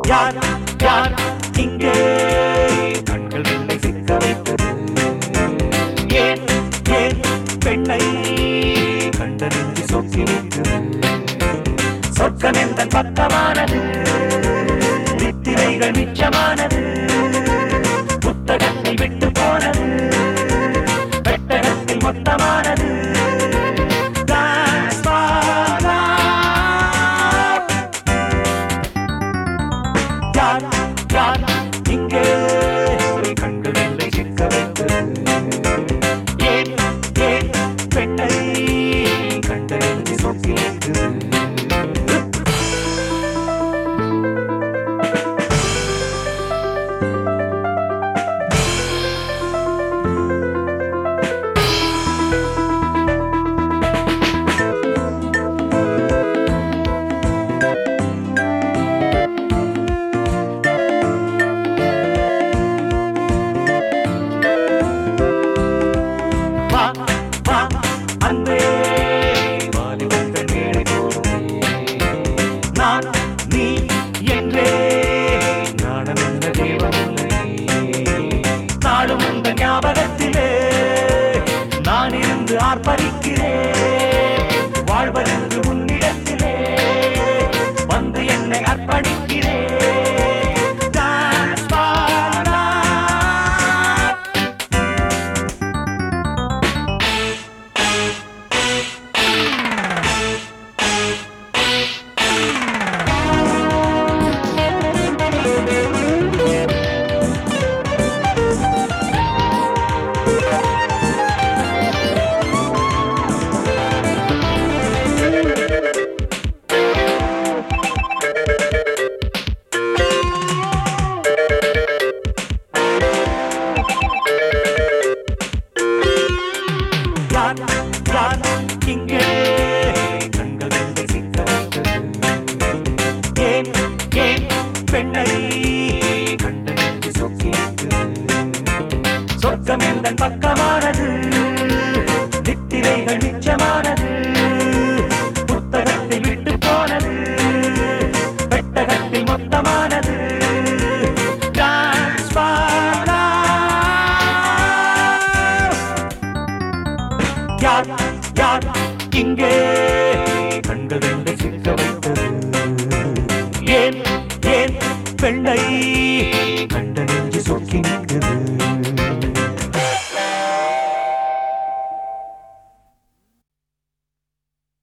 யார் யார் இங்கே கண்கள் வெள்ளை சிக்க வைத்தது ஏன் ஏன் பெண்ணை கண்டறிந்து சொக்கி வைத்தது சொர்க்கம் எந்த பக்கமானது நித்திரைகள் மிச்சமானது புத்தகத்தை விட்டு போனது பெட்டகத்தில் மொத்தமானது Dance for love. யார் யார் இங்கே கண்கள் வெள்ளை சிக்க வைத்தது ஏன் ஏன் பெண்ணை கண்டறிந்து சொக்கி வைத்தது வா வா அன்பே வாலிபங்கள் மேடை போடுமே நான் நீ என்றே நாடம் என்ற தேவனில்லை நாடும் உந்த ஞாபகத்திலே நான் இருந்து ஆர்ப்பரிக்கிறேன் வாழ்வதென்று உன்னிடத்திலே வந்து என்னை அர்ப்பணிக்கிறேன் Dance for love. யார் யார் இங்கே கண்கள் வெள்ளை சிக்க வைத்தது ஏன் ஏன் பெண்ணை கண்டறிந்து சொக்கியது சொர்க்கம் எந்த பக்கமானது நித்திரைகள் மிச்சமானது புத்தகத்தில் விட்டு போனது பெட்டகத்தில் மொத்தமானது Dance for love. யார் யார் இங்கே கண்கள் வெள்ளை சிக்க வைத்தது ஏன் ஏன் பெண்ணை